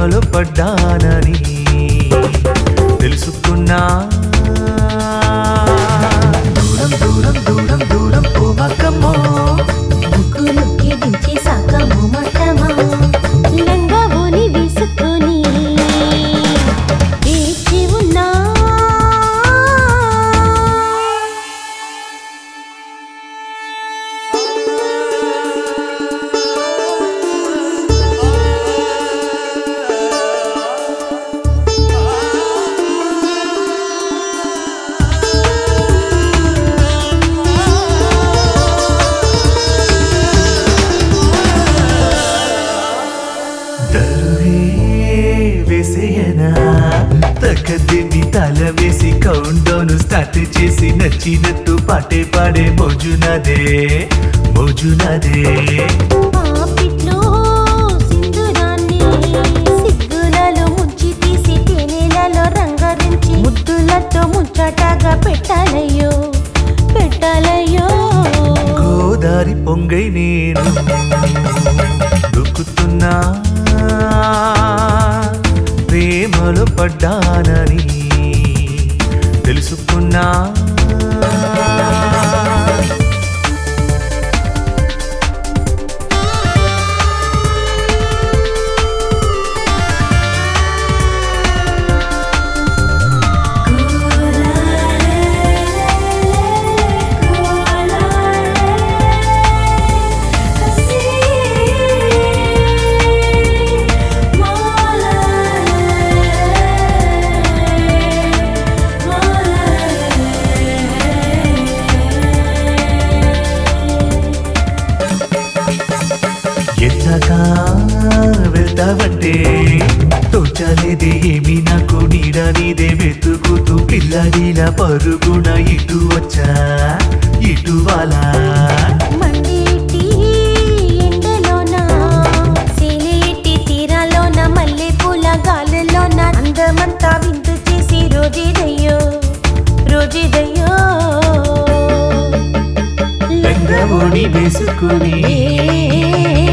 ప్రేమలో పడ్డానని తెలుసుకున్నా దూరం దూరం దూరం దూరం పోవకమ్మో ముగ్గులుక్కి దించేశాక మొమటమా లంగా ఓని వేసుకొని వేచి ఉన్నా దరువే వేసేయనా తగ్గదిని తల వేసి కౌంట్ స్టార్ట్ చేసి నచ్చినట్టు పాటే పాడే మోజునదే మోజునదే పాపిట్లో సింధురాన్ని సిగ్గులలో ముంచి తీసి తేనెలలో రంగరించి ముద్దులతో ముచ్చటగా పెట్టాలయ్యో పెట్టాలయ్యో గోదారి పొంగై నేను దుక్కుతున్నా ప్రేమలో పడ్డానని తెలుసుకున్నా ఎంతగా వెళ్తావంటే తోచలేదే ఏమి నాకు నీడ నీదే వెతుకుతూ పిల్లడిలా పరుగున ఇటు వచ్చా ఇటు వాలా మండేటి ఎండలోన సేలేటి తీరాలోన మల్లె పూల గాలిలోన అందమంతా విందు చేసి రోజేదయ్యో రోజేదయ్యో లంగా ఓణి వేసుకుని ఏ